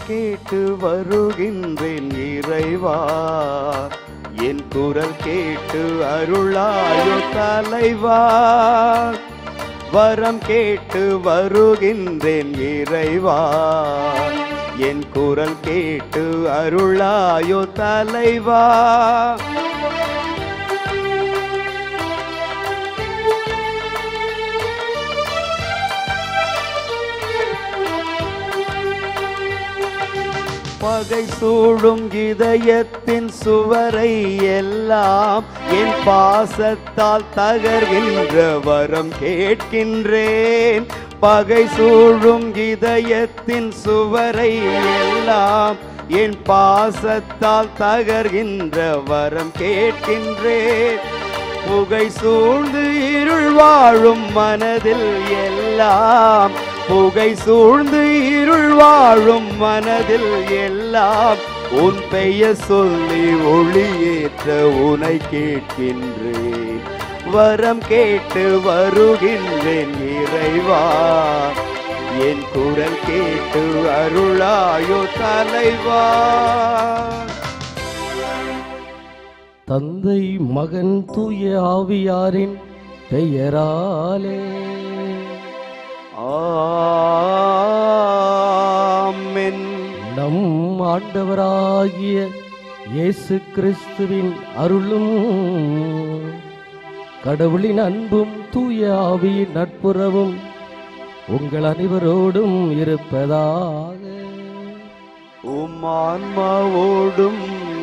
கேட்டு வருகின்றேன் இறைவா என் குரல் கேட்டு அருளாயோ தலைவா வரம் கேட்டு வருகின்றேன் இறைவா என் குரல் கேட்டு அருளாயோ தலைவா பகை சூடும் இதயத்தின் சுவரை எல்லாம் என் பாசத்தால் தகர்கின்ற வரம் கேட்கின்றேன் பகை சூழும் இதயத்தின் சுவரை எல்லாம் என் பாசத்தால் தகர்கின்ற வரம் கேட்கின்றேன் புகை சூழ்ந்து இருள் வாழும் மனதில் எல்லாம் புகை சூழ்ந்து இருள் வாழும் மனதில் எல்லாம் உன் பெயர் சொல்லி ஒளியேற்ற உனை கேட்கின்றேன் வரம் கேட்டு வருகின்றேன் இறைவா என் குரல் கேட்டு அருளாயோ தலைவா தந்தை மகன் தூய ஆவியாரின் பெயராலே ஆமென் நம் ஆண்டவராகிய இயேசு கிறிஸ்துவின் அருளும் கடவுளின் அன்பும் தூய ஆவியின் நட்புறவும் உங்கள் அனைவரோடும் இருப்பதாக உம் ஆன்மாவோடும்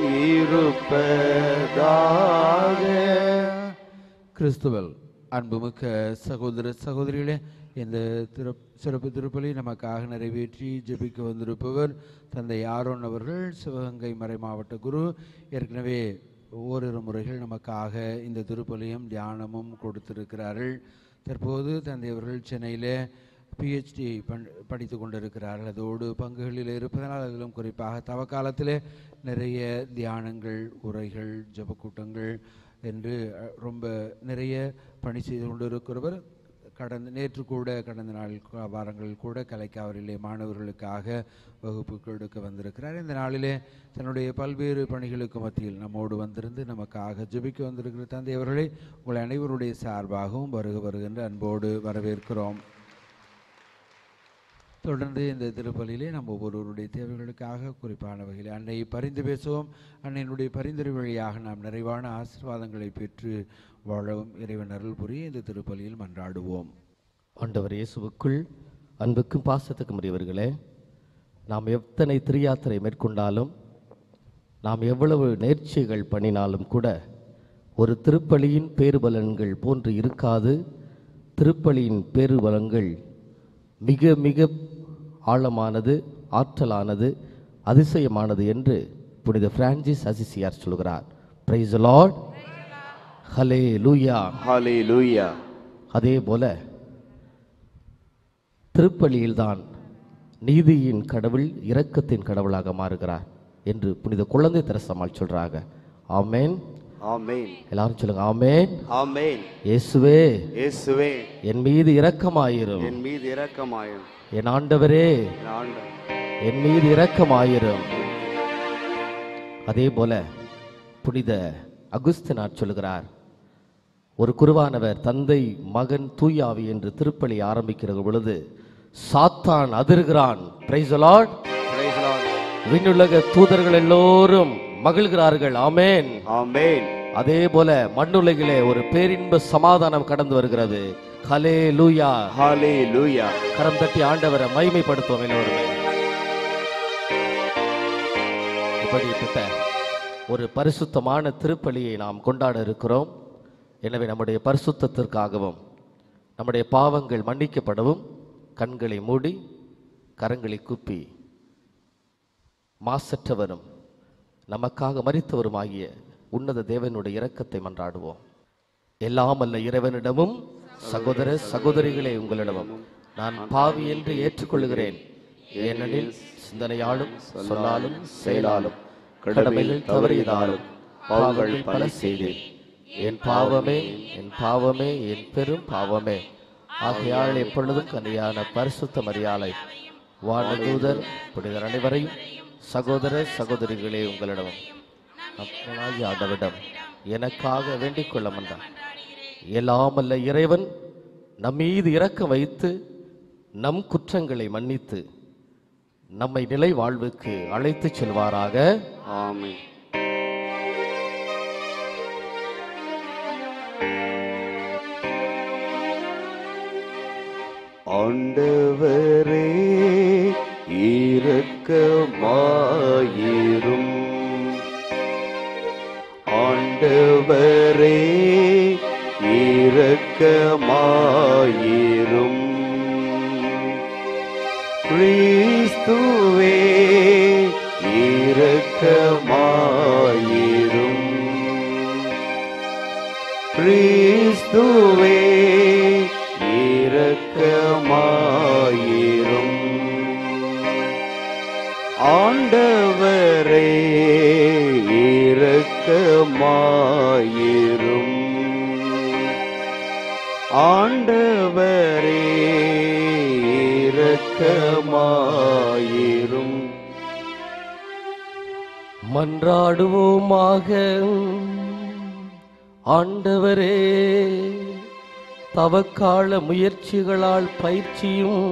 இருப்பதாக கிறிஸ்துவல் அன்புமிக்க சகோதர சகோதரிகளே இந்த திரு சிறப்பு திருப்பலி நமக்காக நிறைவேற்றி ஜெபிக்க வந்திருப்பவர் தந்தை ஆரோன் அவர்கள் சிவகங்கை மறை மாவட்ட குரு ஏற்கனவே ஓரிரு முறைகள் நமக்காக இந்த திருப்பலியும் தியானமும் கொடுத்திருக்கிறார்கள் தற்போது தந்தை அவர்கள் சென்னையிலே பிஹெச்டி பண் படித்து கொண்டிருக்கிறார்கள் அதோடு பங்குகளில் இருப்பதனால் அதிலும் குறிப்பாக தவக்காலத்திலே நிறைய தியானங்கள் உரைகள் ஜெபக்கூட்டங்கள் என்று அஹ், ரொம்ப நிறைய பணி செய்து கொண்டிருக்கிறவர் கடந்த நேற்று கூட கடந்த நாள் கு- வாரங்களில் கூட கலைக்காவரிலே மாணவர்களுக்காக வகுப்புக்கு எடுக்க வந்திருக்கிறார் இந்த நாளிலே தன்னுடைய பல்வேறு பணிகளுக்கு மத்தியில் நம்மோடு வந்திருந்து நமக்காக ஜெபிக்க வந்திருக்கிற தந்தை அவர்களை உங்கள் அனைவருடைய சார்பாகவும் வருக வருகின்ற அன்போடு வரவேற்கிறோம் தொடர்ந்து இந்த திருப்பலியிலே நம்ம ஒவ்வொருவருடைய தேவைகளுக்காக குறிப்பான வகையில் அன்னையை பரிந்து பேசுவோம் அன்னையினுடைய பரிந்துரை வழியாக நாம் நிறைவான ஆசீர்வாதங்களை பெற்று வாழவும் இறைவன் அருள் புரிய இந்த திருப்பலியில் மன்றாடுவோம் ஆண்டவர் இயேசுவுக்குள் அன்புக்கும் பாசத்துக்கும் உரியவர்களே நாம் எத்தனை திரியாத்திரை மேற்கொண்டாலும் நாம் எவ்வளவு நேர்ச்சிகள் பண்ணினாலும் கூட ஒரு திருப்பலியின் பேருபலன்கள் போன்று இருக்காது திருப்பலியின் பேருபலன்கள் மிக மிக ஆழமானது ஆற்றலானது அதிசயமானது என்று புனித பிரான்சிஸ் அசிசியார் சொல்கிறார் பிரைஸ் லார்ட் ஹலே லூயா ஹalleluya அதே போல திருப்பலியில்தான் நீதியின் கடவுள் இரக்கத்தின் கடவுளாக மாறுகிறார் என்று புனித குழந்தை தெரசம்மாள் சொல்றாங்க ஆமேன் ஆமென் எல்லாரும் சொல்லுங்க ஆமேன் ஆமென் இயேசுவே இயேசுவே என் மீது இரக்கமாயிரும் என் மீது இரக்கமாயும் என் ஆண்டவரே என் ஆண்டவர் என் மீது இரக்கமாயிரும் அதே போல புனித அகுஸ்தினார் சொல்லுகிறார் ஒரு குருவானவர் தந்தை மகன் தூயாவி என்று திருப்பலி ஆரம்பிக்கிற பொழுது சாத்தான் அதிர்கிறான் praise Lord Praise the Lord. விண்ணுலக தூதர்கள் எல்லோரும் மகிழ்கிறார்கள் ஆமேன் ஆமென் அதே போல மண்ணுலகிலே ஒரு பேரின்ப சமாதானம் கடந்து வருகிறது ஹலே லூயா ஹalleluya கரம் தட்டி ஆண்டவரை மைமைப்படுத்துவோம் எல்லோருமே இப்படிப்பட்ட ஒரு பரிசுத்தமான திருப்பலியை நாம் கொண்டாட இருக்கிறோம் எனவே நம்முடைய பரிசுத்தத்திற்காகவும் நம்முடைய பாவங்கள் மன்னிக்கப்படவும் கண்களை மூடி கரங்களை குப்பி மாசற்றவரும் நமக்காக மரித்தவருமாகிய உன்னத தேவனுடைய இரக்கத்தை மன்றாடுவோம் எல்லாம் அல்ல இறைவனிடமும் சகோதர சகோதரிகளே உங்களிடமும் நான் பாவி என்று ஏற்றுக்கொள்கிறேன் ஏனெனில் சிந்தனையாலும் சொல்லாலும் செயலாலும் கடமைகள் தவறியதாலும் பாவங்கள் பல செய்தேன் என் பாவமே என் பாவமே என் பெரும் பாவமே ஆகையால் எப்பொழுதும் கனியான பரிசுத்த மரியாதை வானதூதர் புனிதர் அனைவரையும் சகோதர சகோதரிகளே உங்களிடம் அப்பனாகி ஆண்டவிடம் எனக்காக வேண்டிக் கொள்ள வந்தான் எல்லாமல்ல இறைவன் நம் மீது இரக்கம் வைத்து நம் குற்றங்களை மன்னித்து நம்மை நிலை வாழ்வுக்கு அழைத்துச் செல்வாராக ஆமென் ஆண்டவரே இரக்கமாயிரும் ஆண்டவரே இரக்கமாயிரும் கிறிஸ்துவே இரக்கமாயிரும் கிறிஸ்துவே இரக்கமாயிரும் ஆண்டவரே இரக்கமாயிரும் ஆண்டவரே இரக்கமாயிரும் மன்றாடுவோமாக ஆண்டவரே தவக்கால முயற்சிகளால் பயிற்சியும்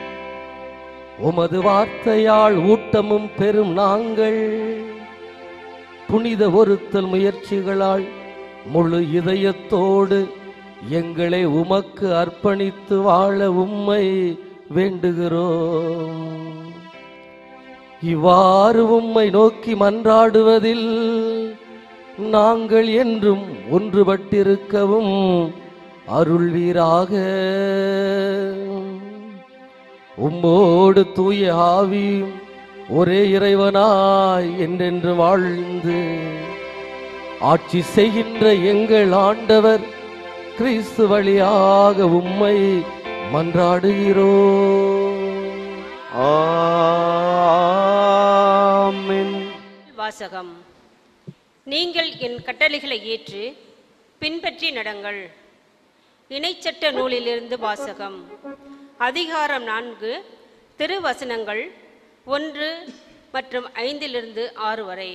உமது வார்த்தையால் ஊட்டமும் பெறும் நாங்கள் புனித ஒருத்தல் முயற்சிகளால் முழு இதயத்தோடு எங்களை உமக்கு அர்ப்பணித்து வாழ உம்மை வேண்டுகிறோம் இவ்வாறு உம்மை நோக்கி மன்றாடுவதில் நாங்கள் என்றும் ஒன்றுபட்டிருக்கவும் அருள்வீராக உம்மோடு தூய ஆவியும் ஒரே இறைவனாய் என்றென்று வாழ்ந்து ஆட்சி செய்கின்ற எங்கள் ஆண்டவர் கிறிஸ்து வழியாக உம்மை மன்றாடுகிறோம் ஆமென் வாசகம் நீங்கள் என் கட்டளைகளை ஏற்று பின்பற்றி நடங்கள் இணைச்சட்ட நூலிலிருந்து வாசகம் அதிகாரம் நான்கு திருவசனங்கள் ஒன்று மற்றும் ஐந்திலிருந்து ஆறு வரை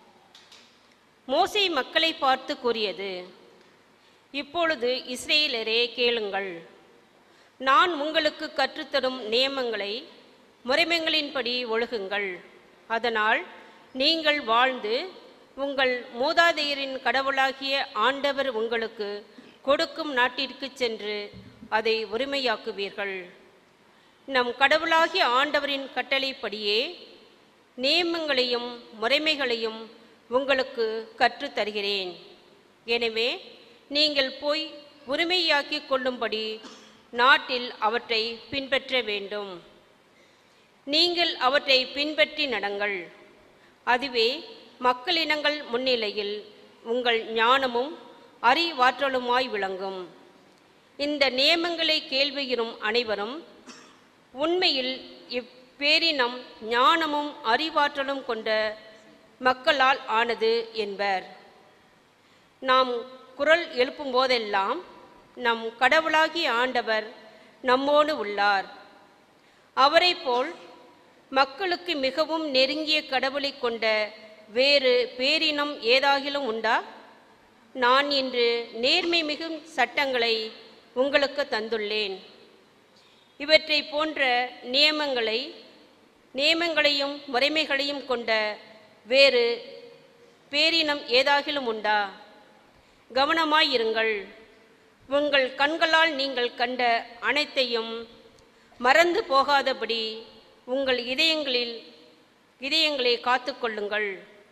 மோசே மக்களை பார்த்து கூறியது இப்பொழுது இஸ்ரேலரே கேளுங்கள் நான் உங்களுக்கு கற்றுத்தரும் நியமங்களை முறைமைகளின்படி ஒழுகுங்கள் அதனால் நீங்கள் வாழ்ந்து உங்கள் மூதாதையரின் கடவுளாகிய ஆண்டவர் உங்களுக்கு கொடுக்கும் நாட்டிற்கு சென்று அதை உரிமையாக்குவீர்கள் நம் கடவுளாகிய ஆண்டவரின் கட்டளைப்படியே நியமங்களையும் முறைமைகளையும் உங்களுக்கு கற்றுத் தருகிறேன் எனவே நீங்கள் போய் உரிமையாக்கிக் கொள்ளும்படி நாட்டில் அவற்றை பின்பற்ற வேண்டும் நீங்கள் அவற்றை பின்பற்றி நடங்கள் அதுவே மக்களினங்கள் முன்னிலையில் உங்கள் ஞானமும் அறிவாற்றலுமாய் விளங்கும் இந்த நியமங்களை கேள்வியுறும் அனைவரும் உண்மையில் இப்பேரினம் ஞானமும் அறிவாற்றலும் கொண்ட மக்களால் ஆனது என்பர் நாம் குரல் எழுப்பும் போதெல்லாம் நம் கடவுளாகிய ஆண்டவர் நம்மோடு உள்ளார் அவரைப் போல் மக்களுக்கு மிகவும் நெருங்கிய கடவுளை கொண்ட வேறு பேரினம் ஏதாகிலும் உண்டா நான் இன்று நேர்மை மிகும் சட்டங்களை உங்களுக்கு தந்துள்ளேன் இவற்றை போன்ற நியமங்களை நியமங்களையும் முறைமைகளையும் கொண்ட வேறு பேரினம் ஏதாகிலும் உண்டா கவனமாயிருங்கள் உங்கள் கண்களால் நீங்கள் கண்ட அனைத்தையும் மறந்து போகாதபடி உங்கள் இதயங்களில் இதயங்களை காத்துக்கொள்ளுங்கள்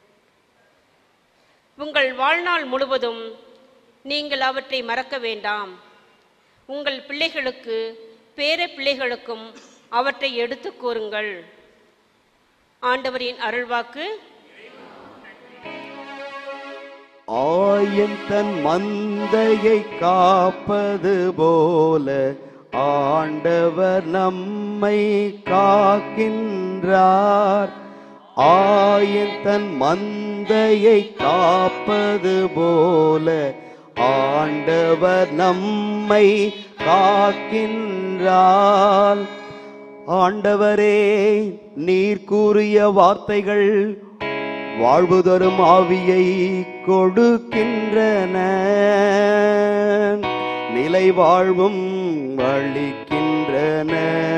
உங்கள் வாழ்நாள் முழுவதும் நீங்கள் அவற்றை மறக்க வேண்டாம் உங்கள் பிள்ளைகளுக்கு பேர பிள்ளைகளுக்கும் அவற்றை எடுத்துக் கூறுங்கள் ஆண்டவரின் அருள்வாக்கு ஆயன் தன் மந்தையை காப்பது போல ஆண்டவர் நம்மை காக்கின்றார் ஆயன் தன் மந்தையை காப்பது போல ஆண்டவர் நம்மை காக்கின்றார் ஆண்டவரே நீர் கூறிய வார்த்தைகள் வாழ்வு தரும் ஆவியை கொடுக்கின்றன நிலை வாழ்வும் அளிக்கின்றன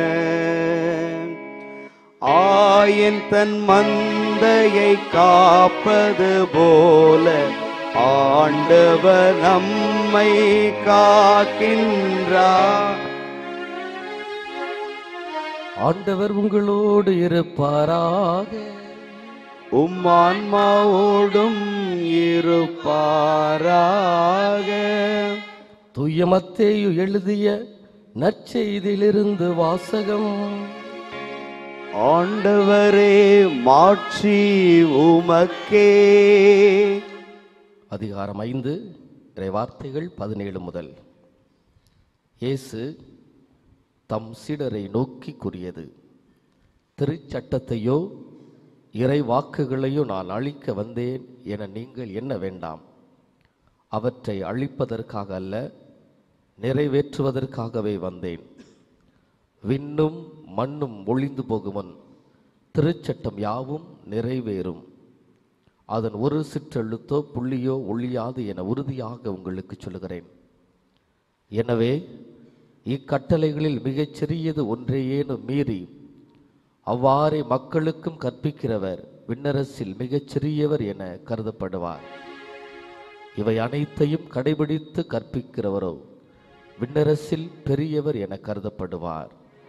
ஆயன் தன் மந்தையை காப்பது போல ஆண்டவர் நம்மை காக்கின்றார் ஆண்டவர் உங்களோடு இருப்பாராக உம் ஆன்மாவோடும் இருப்பாராக தூய மத்தேயு எழுதிய நற்செய்தியிலிருந்து வாசகம் ஆண்டவரே மாட்சி உமக்கே அதிகாரம் ஐந்து இறை வார்த்தைகள் பதினேழு முதல் இயேசு தம் சீடரை நோக்கி கூறியது திருச்சட்டத்தையோ இறை வாக்குகளையோ நான் அழிக்க வந்தேன் என நீங்கள் எண்ண வேண்டாம் அவற்றை அழிப்பதற்காக அல்ல நிறைவேற்றுவதற்காகவே வந்தேன் விண்ணும் மண்ணும் ஒளிந்து போகுமுன் திருச்சட்டம் யாவும் நிறைவேறும் அதன் ஒரு சிற்றெழுத்தோ புள்ளியோ ஒழியாது என உறுதியாக உங்களுக்கு சொல்லுகிறேன் எனவே இக்கட்டளைகளில் மிகச் சிறியது ஒன்றையேனும் மீறி அவ்வாறே மக்களுக்கும் கற்பிக்கிறவர் விண்ணரசில் மிகச் சிறியவர் என கருதப்படுவார் இவை அனைத்தையும் கடைபிடித்து கற்பிக்கிறவரோ விண்ணரசில் பெரியவர் என கருதப்படுவார்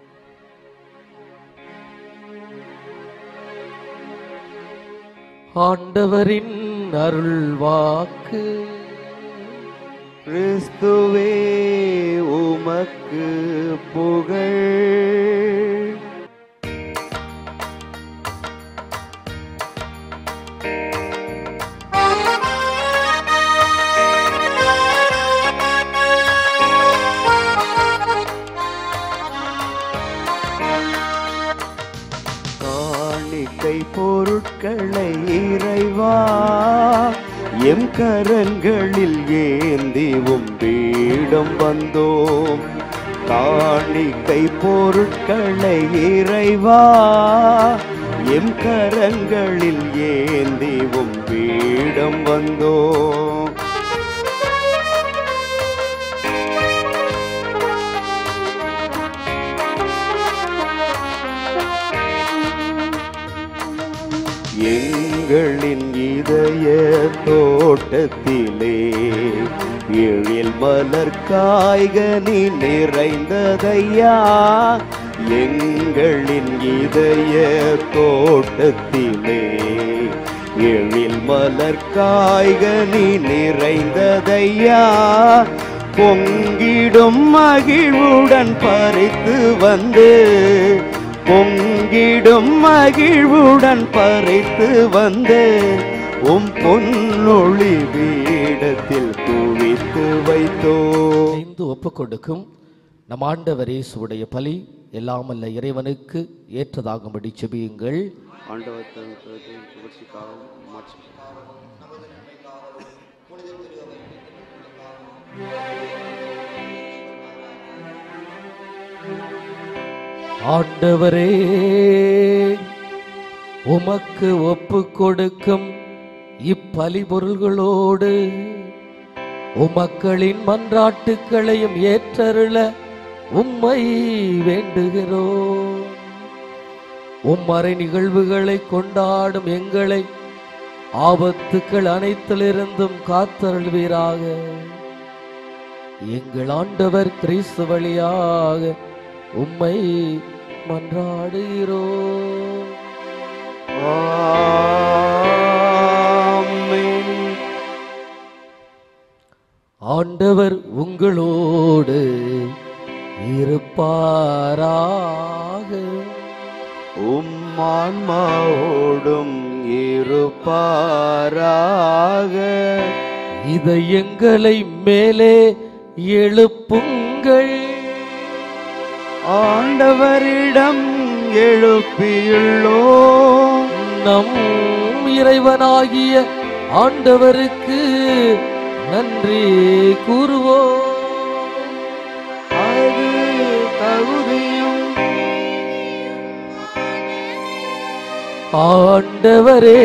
ஆண்டவரின் அருள் வாக்கு கிறிஸ்துவே உமக்கு புகழ் காணிக்கை பொருட்களை இறைவா எம் கரங்களில் ஏந்தி உம்பீடம் வந்தோம் காணிக்கை பொருட்களை இறைவா எம் கரங்களில் ஏந்தி உம்பீடம் வந்தோம் எங்களின் இதய தோட்டத்திலே எழில் மலர் காய்கனி நிறைந்ததையா எங்களின் இதய தோட்டத்திலே எழில் மலர் காய்கனி நிறைந்ததையா பொங்கிடும் மகிழ்வுடன் பறித்து வந்து பொங்கிடும் மகிழ்வுடன் பறித்து வந்து உம் பொன்னொளி வீடத்தில் குவித்து வைத்தோ ஐந்து ஒப்புக் கொடுக்கும் நம் ஆண்டவர் இயேசுவுடைய பலி எல்லாமல்ல இறைவனுக்கு ஏற்றதாகும்படி செபியுங்கள் ஆண்டவர் தன் கருத்தின் புகழ்ச்சிக்காக மாற்றி ஆண்டவரே உமக்கு ஒப்பு கொடுக்கும் இப்பலி பொருள்களோடு உமக்களின் மன்றாட்டுக்களையும் ஏற்றருள உம்மை வேண்டுகிறோம் உம்மறை நிகழ்வுகளை கொண்டாடும் எங்களை ஆபத்துக்கள் அனைத்திலிருந்தும் காத்தருள்வீராக எங்கள் ஆண்டவர் கிறிஸ்து வழியாக உம்மை மன்றாடுகிறோம் ஆமென். ஆண்டவர் உங்களோடு இருப்பாராக உம் ஆன்மாவோடும் இருப்பாராக இதயங்களை மேலே எழுப்புங்கள் ஆண்டவரிடம் எழுப்பியுள்ளோம் நம் இறைவனாகிய ஆண்டவருக்கு நன்றி கூறுவோம் அது தகுதியும் ஆண்டவரே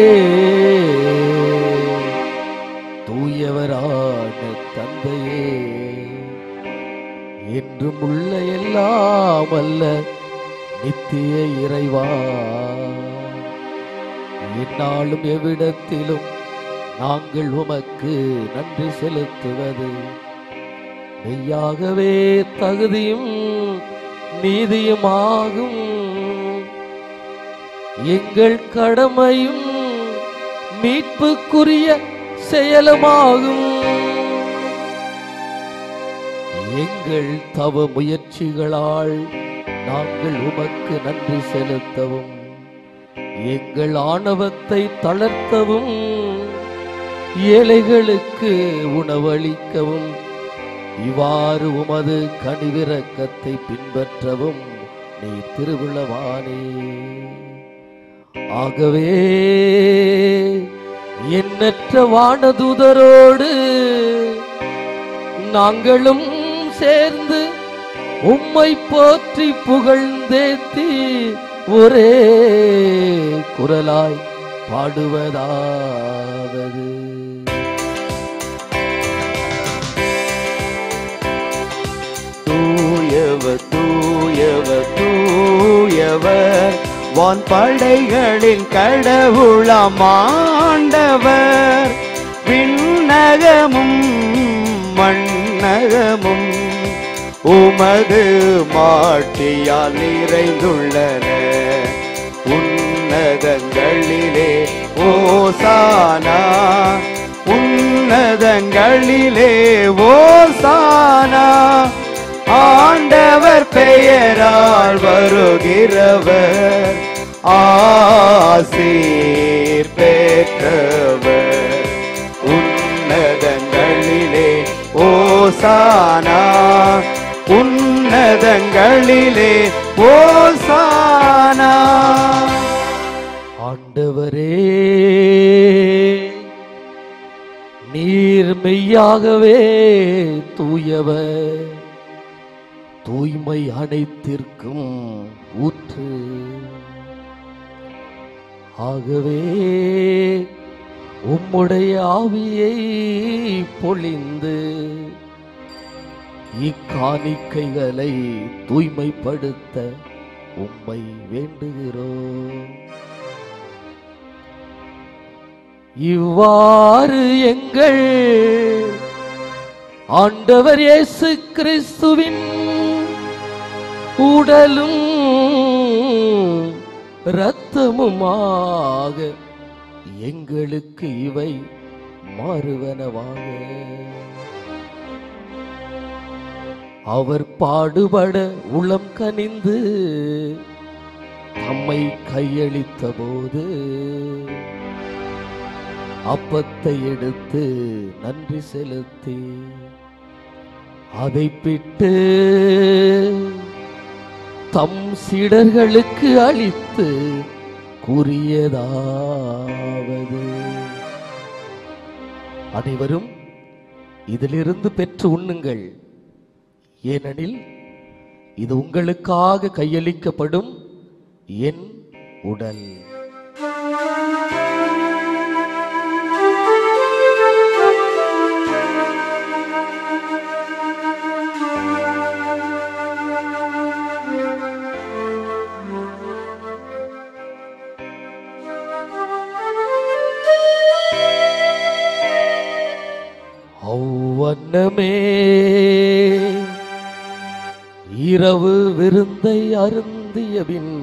தூயவரான தந்தையே என்றும் உள்ள எல்லாம் அல்ல நித்திய இறைவா எந்நாளும் எவ்விடத்திலும் நாங்கள் உமக்கு நன்றி செலுத்துவது மெய்யாகவே தகுதியும் நீதியுமாகும் எங்கள் கடமையும் மீட்புக்குரிய செயலுமாகும் எங்கள் தவ முயற்சிகளால் நாங்கள் உமக்கு நன்றி செலுத்தவும் எங்கள் ஆணவத்தை தளர்த்தவும் ஏழைகளுக்கு உணவளிக்கவும் இவ்வாறு உமது கனிவிரக்கத்தை பின்பற்றவும் நீ திருவிழவானே ஆகவே எண்ணற்ற வானதூதரோடு நாங்களும் சேர்ந்து உம்மை போற்றி புகழ்ந்தேத்தி ஒரே குரலாய் பாடுவதாவது தூயவர் தூயவர் தூயவர் வான் படைகளின் கடவுளமாண்டவர் விண்ணகமும் மண்ணகமும் உமது மாட்டியால் நிறைந்துள்ளன உன்னதங்களிலே ஓசானா உன்னதங்களிலே ஓசானா ஆண்டவர் பெயரால் வருகிறவர் ஆசீர் பெற்றவர் உன்னதங்களிலே ஓசானா உன்னதங்களிலே ஓசானா ஆண்டவரே நீர் மெய்யாகவே தூயவர் தூய்மை அனைத்திற்கும் ஊற்று ஆகவே உம்முடைய ஆவியை பொழிந்து இக்காணிக்கைகளை தூய்மைப்படுத்த உம்மை வேண்டுகிறோம் இவ்வாறு எங்கள் ஆண்டவர் இயேசு கிறிஸ்துவின் உடலும் இரத்தமுமாக எங்களுக்கு இவை மாறுவனவாக அவர் பாடுபட உளம் கனிந்து தம்மை கையளித்த போது அப்பத்தை எடுத்து நன்றி செலுத்தி அதை பிட்டு தம் சீடர்களுக்கு அளித்து கூறியதாவது அனைவரும் இதிலிருந்து பெற்று உண்ணுங்கள் ஏனெனில் இது உங்களுக்காக கையளிக்கப்படும் என் உடல் அவ்வண்ணமே இரவு விருந்தை அருந்தியபின்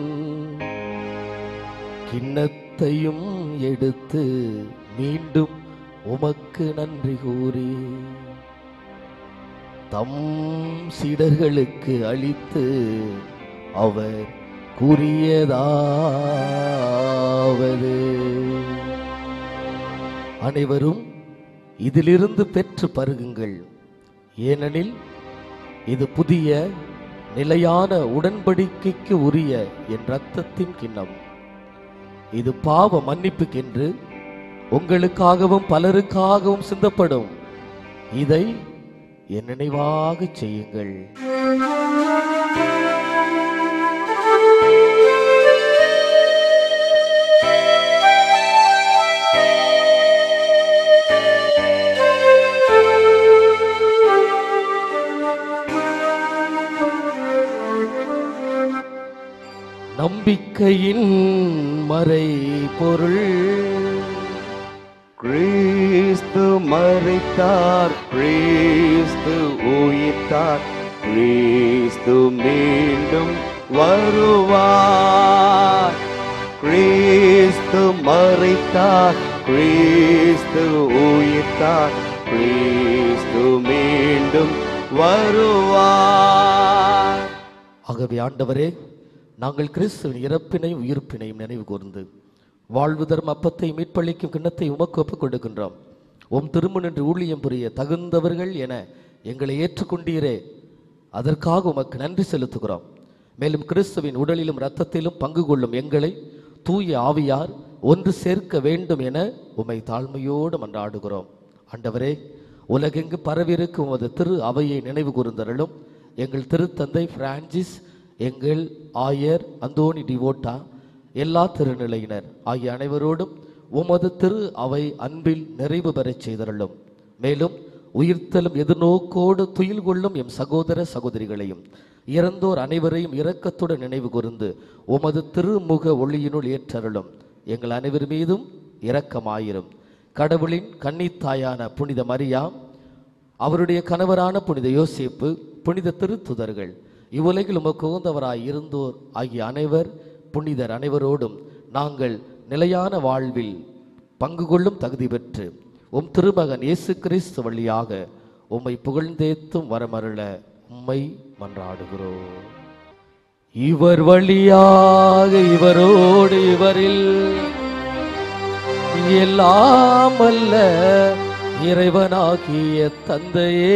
கிண்ணத்தையும் எடுத்து மீண்டும் உமக்கு நன்றி கூறி தம் சீடர்களுக்கு அளித்து அவர் கூறியதாவது அனைவரும் இதிலிருந்து பெற்று பருகுங்கள் ஏனெனில் இது புதிய நிலையான உடன்படிக்கைக்கு உரிய என் இரத்தத்தின் கிண்ணம் இது பாவ மன்னிப்புக்கென்று உங்களுக்காகவும் பலருக்காகவும் சிந்தப்படும் இதை என் நினைவாகச் செய்யுங்கள் நம்பிக்கையின் மறை பொருள் கிறிஸ்து மறித்தார் கிறிஸ்து உயிர்த்தார் கிறிஸ்து மீண்டும் வருவார் கிறிஸ்து மறித்தார் கிறிஸ்து உயிர்த்தார் கிறிஸ்து மீண்டும் வருவார் ஆகவே ஆண்டவரே நாங்கள் கிறிஸ்துவின் இறப்பினையும் உயிர்ப்பினையும் நினைவு கூர்ந்து வாழ்வு தரும் அப்பத்தை மீட்பளிக்கும் கிண்ணத்தை உமக்கு ஒப்புக் கொடுக்கின்றோம் உம் திருமணின்று ஊழியம் புரிய தகுந்தவர்கள் என எங்களை ஏற்றுக்கொண்டீரே அதற்காக உமக்கு நன்றி செலுத்துகிறோம் மேலும் கிறிஸ்துவின் உடலிலும் இரத்தத்திலும் பங்கு கொள்ளும் எங்களை தூய ஆவியார் ஒன்று சேர்க்க வேண்டும் என உம்மை தாழ்மையோடு மன்றாடுகிறோம் ஆண்டவரே உலகெங்கு பரவியிருக்கும் உமது திரு அவையை நினைவு கூர்ந்தருளும் எங்கள் திருத்தந்தை பிரான்சிஸ் எங்கள் ஆயர் அந்தோனி டிவோட்டா எல்லா திருநிலையினர் ஆகிய அனைவரோடும் உமது திரு அவை அன்பில் நிறைவு பெறச் செய்தருளும் மேலும் உயிர்த்தலும் எதிர்நோக்கோடு துயில் கொள்ளும் எம் சகோதர சகோதரிகளையும் இறந்தோர் அனைவரையும் இரக்கத்துடன் நினைவு கூர்ந்து உமது திருமுக ஒளியினுள் ஏற்றருளும் எங்கள் அனைவர் மீதும் இரக்கமாயிரும் கடவுளின் கன்னித்தாயான புனித மரியா அவருடைய கணவரான புனித யோசேப்பு புனித திருத்துதர்கள் இவ்வுலகில் உமக்கு உகந்தவராய் இருந்தோர் ஆகிய அனைவர் புனிதர் அனைவரோடும் நாங்கள் நிலையான வாழ்வில் பங்கு கொள்ளும் தகுதி பெற்று உம் திருமகன் இயேசு கிறிஸ்து வழியாக உம்மை புகழ்ந்தேத்தும் வரமருள உம்மை மன்றாடுகிறோம் இவர் வழியாக இவரோடு இவரில் எல்லாம் அல்ல இறைவனாகிய தந்தையே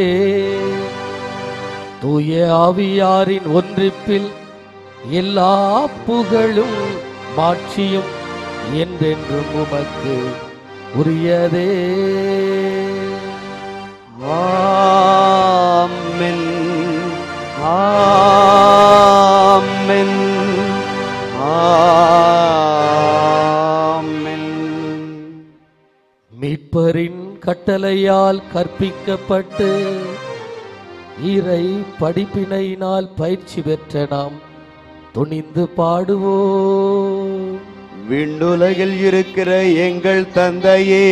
தூய ஆவியாரின் ஒன்றிப்பில் எல்லா புகழும் மாட்சியும் என்றென்றும் உமக்கு உரியதே ஆமென் ஆமென் ஆமென் மீட்பரின் கட்டளையால் கற்பிக்கப்பட்டு இறை படிப்பினையினால் பயிற்சி பெற்ற நாம் துணிந்து பாடுவோம் விண்ணுலகில் இருக்கிற எங்கள் தந்தையே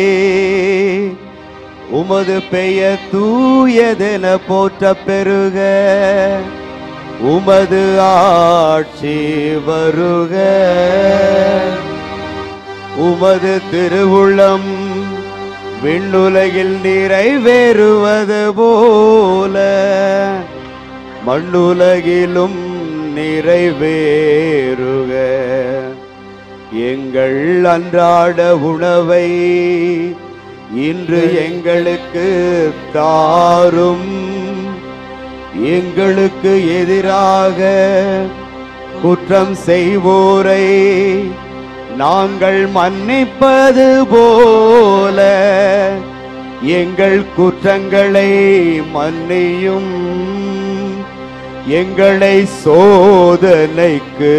உமது பெயர் தூயதென போற்ற பெருக உமது ஆட்சி வருக உமது திருவுளம் விண்ணுலகில் நிறைவேறுவது போல மண்ணுலகிலும் நிறைவேறுக எங்கள் அன்றாட உணவை இன்று எங்களுக்கு தாரும் எங்களுக்கு எதிராக குற்றம் செய்வோரை நாங்கள் மன்னிப்பது போல எங்கள் குற்றங்களை மன்னியும் எங்களை சோதனைக்கு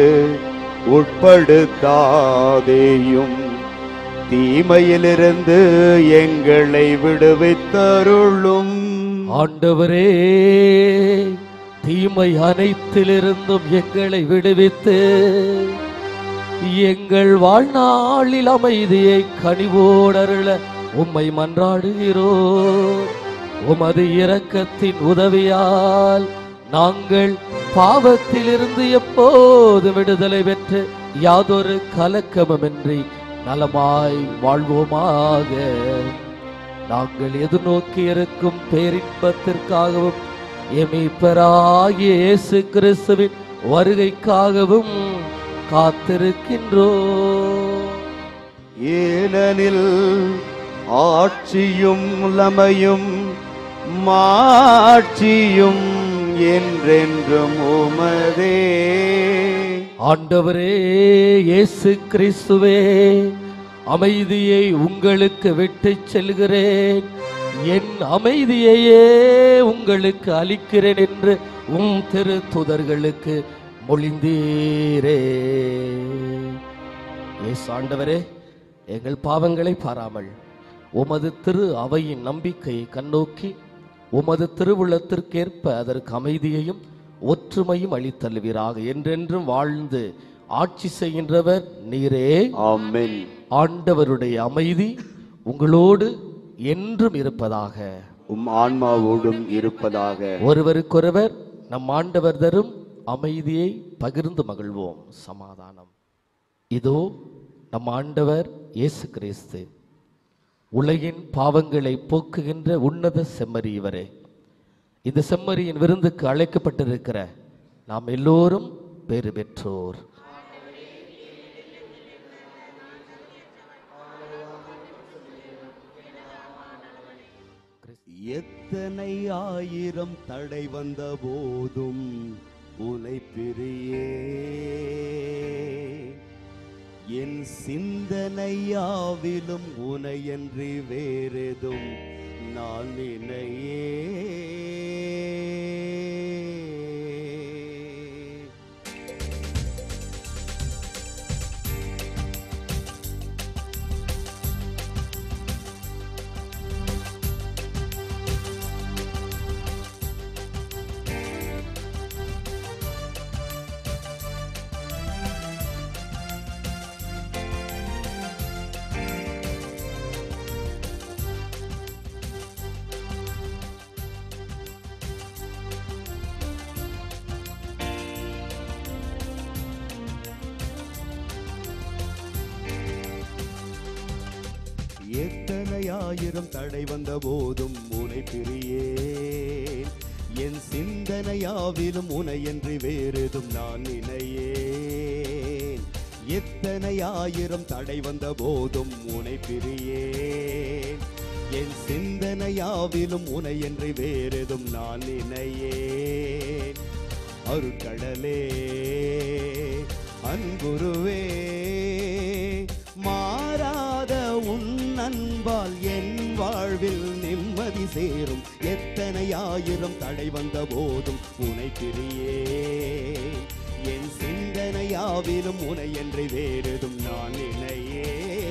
உட்படுத்தாதேயும் தீமையிலிருந்து எங்களை விடுவித்தருளும் ஆண்டவரே தீமை அனைத்திலிருந்தும் எங்களை விடுவித்து எங்கள் வாழ்நாளில் அமைதியை கனிவோடருள உம்மை மன்றாடுகிறோம் உமது இரக்கத்தின் உதவியால் நாங்கள் பாவத்திலிருந்து எப்போது விடுதலை பெற்று யாதொரு கலக்கமுமின்றி நலமாய் வாழ்வோமாக நாங்கள் எதிர்நோக்கி இருக்கும் பேரின்பத்திற்காகவும் எமைப்பராகிய இயேசு கிறிஸ்துவின் வருகைக்காகவும் காத்திருக்கின்றோம் ஏனெனில் ஆட்சியும் லமையும் மாட்சியும் என்றென்றும் உமதே ஆண்டவரே இயேசு கிறிஸ்துவே அமைதியை உங்களுக்கு விட்டுச் செல்கிறேன் என் அமைதியையே உங்களுக்கு அளிக்கிறேன் என்று உம் திரு துதர்களுக்கு மொழிந்தீரே இயேசு ஆண்டவரே எங்கள் பாவங்களை பாராமல் உமது திரு அவையின் நம்பிக்கையை கண்ணோக்கி உமது திருவுள்ளத்திற்கேற்ப அதற்கு அமைதியையும் ஒற்றுமையும் அளித்தல்வீராக என்றென்றும் வாழ்ந்து ஆட்சி செய்கின்றவர் நீரே ஆமென் ஆண்டவருடைய அமைதி உங்களோடு என்றும் இருப்பதாக உம் ஆன்மாவோடும் இருப்பதாக ஒருவருக்கொருவர் நம் ஆண்டவர் தரும் அமைதியை பகிர்ந்து மகிழ்வோம் சமாதானம் இதோ நம் ஆண்டவர் இயேசு கிறிஸ்து உலகின் பாவங்களை போக்குகின்ற உன்னத செம்மறி இவரே இந்த செம்மறியின் விருந்துக்கு அழைக்கப்பட்டிருக்கிற நாம் எல்லோரும் பேறு பெற்றோர் எத்தனை ஆயிரம் தடை வந்த போதும் உனை பிரியே என் சிந்தனையாவிலும் உனையன்றி வேறெதும் நான் நினையே எத்தனை ஆயிரம் தடை வந்த போதும் உனை பிரியேன் என் சிந்தனையாவிலும் உனையன்றி வேறெதும் நான் நினையேன் எத்தனை ஆயிரம் தடை வந்த போதும் உனை பிரியேன் என் சிந்தனையாவிலும் உனையன்றி வேறெதும் நான் நினையேன் அருட்கடலே அன்புருவே மாறாத உன் அன்பால் என் வாழ்வில் நிம்மதி சேரும் எத்தனை ஆயிரம் தடை வந்த போதும் உனை பிரியே என் சிந்தனையாவிலும் உனை என்று வேறெதும் நான் நினையே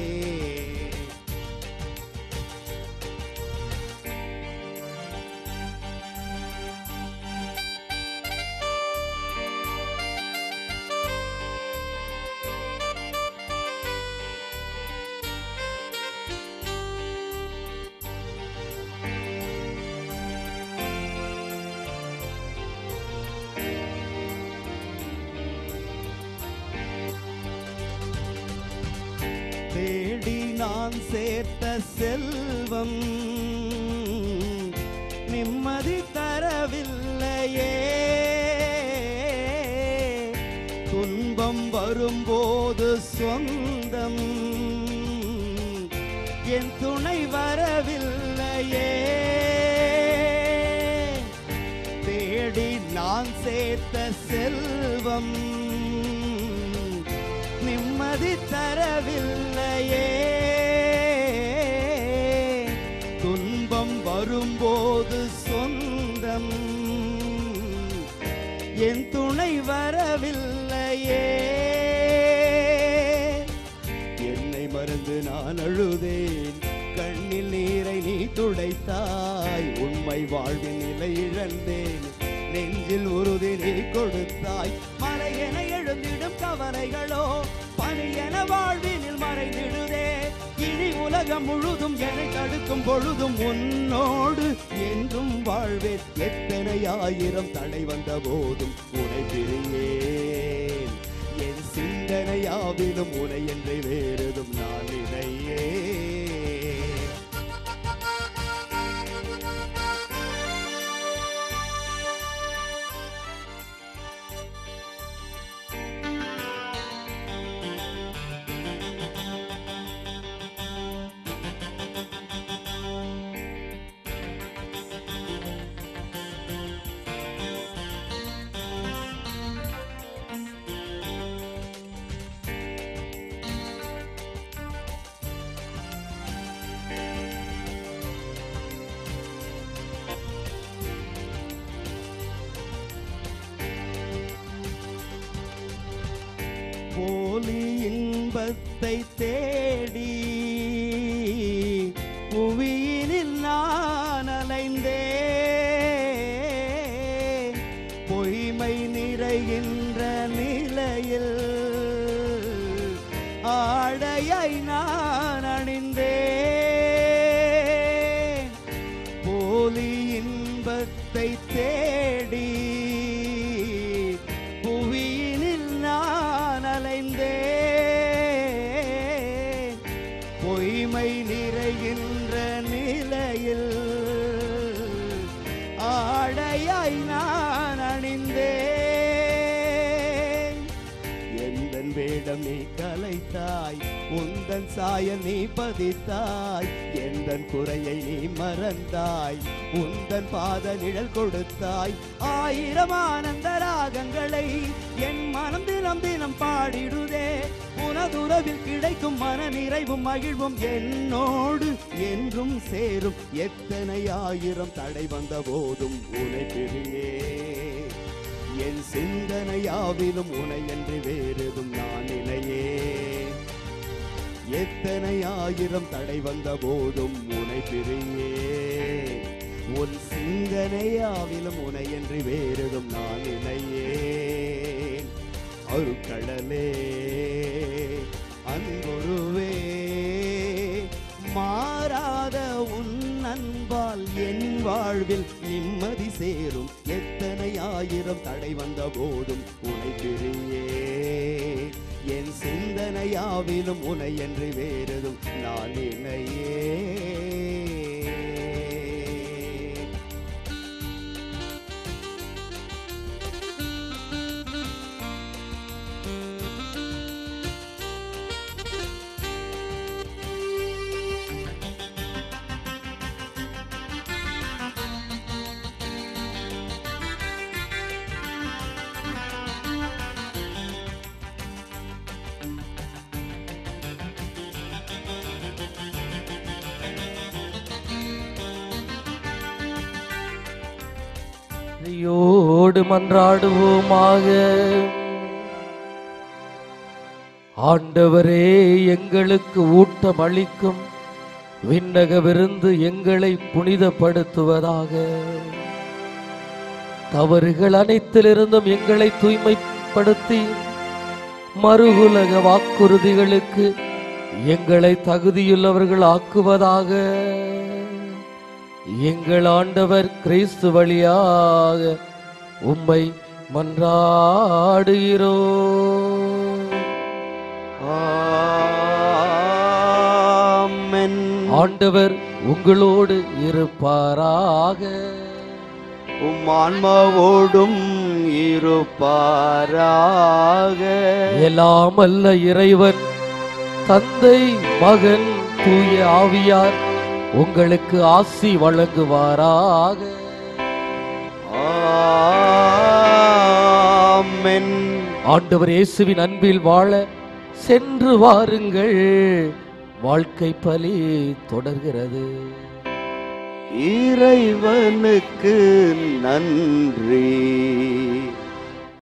தேடி நான் சேர்த்த செல்வம் நிம்மதி தரவில்லையே துன்பம் வரும்போது சொந்தம் என் துணை வரவில்லையே தேடி நான் சேர்த்த செல்வம் நிம்மதி தரவில்லையே துன்பம் வரும்போது சொந்தம் என் துணை வரவில்லையே என்னை மறந்து நான் அழுதேன் கண்ணில் நீரை நீ துடைத்தாய் உண்மை வாழ்வின் நிலை இழந்தேன் நெஞ்சில் உறுதி நீ கொடுத்தாய் மலையென எழுந்திடும் கவலைகளோ பனியென வாழ்வினில் மறைந்திடுதே இனி உலகம் முழுதும் என்னை தடுக்கும் பொழுதும் உன்னோடு என்றும் வாழ்வேன் எத்தனை ஆயிரம் தடை வந்த போதும் உனை பிரியேன் என் சிந்தனையாவிலும் உனை என்று வேறெதும் நான் நினையே போலி இன்பத்தை தேடி புவியினில் நான் அலைந்தே பொய்மை நிறைகின்ற நிலையில் ஆடையை நான் அணிந்தேன் போலி இன்பத்தை தேடி புவியினில் நான் அலைந்தேன் பொய்மை நிறைகின்ற நிலையில் ஆடையாய் நான் அணிந்தேன் எந்தன் வேடம் நீ கலைத்தாய் உந்தன் சாய நீ பதித்தாய் எந்தன் குறையை நீ மறந்தாய் உந்தன் பாத நிழல் கொடுத்தாய் ஆயிரம் ஆனந்த ராகங்களை என் மனம் தினம் தினம் பாடிடுதே உனதுறவில் கிடைக்கும் மன நிறைவும் மகிழ்வும் என்னோடு என்றும் சேரும் எத்தனை ஆயிரம் தடை வந்த போதும் உனை பிரியே என் சிந்தனையாவிலும் உனை என்று வேறெதும் நான் இலையே எத்தனை ஆயிரம் தடை வந்த போதும் உனை பிரியே உன் சிந்தனையாவிலும் உனை என்று வேறெதும் நான் இலையே அருக்கடலே அன்பொருவே மாறாத உன் அன்பால் என் வாழ்வில் நிம்மதி சேரும் எத்தனை ஆயிரம் தடை வந்த போதும் உனை பிரியே என் சிந்தனையாவிலும் உனை என்று வேறதும் நான் இணையே ோடு மன்றாடுவோமாக ஆண்டவரே எங்களுக்கு ஊட்டம் அளிக்கும் விண்ணக விருந்து எங்களை புனிதப்படுத்துவதாக தவறுகள் அனைத்திலிருந்தும் எங்களை தூய்மைப்படுத்தி மறுகுலக வாக்குறுதிகளுக்கு எங்களை தகுதியுள்ளவர்கள் ஆக்குவதாக எங்கள் ஆண்டவர் கிறிஸ்து வழியாக உம்மை மன்றாடுகிறோ ஆமென் ஆண்டவர் உங்களோடு இருப்பாராக உம் ஆன்மாவோடும் இருப்பாராக எல்லாம் அல்ல இறைவன் தந்தை மகன் தூய ஆவியார் உங்களுக்கு ஆசி வழங்குவாராக ஆமென் ஆண்டவர் இயேசுவின் அன்பில் வாழ சென்று வாருங்கள் வாழ்க்கை பலி தொடர்கிறது இறைவனுக்கு நன்றி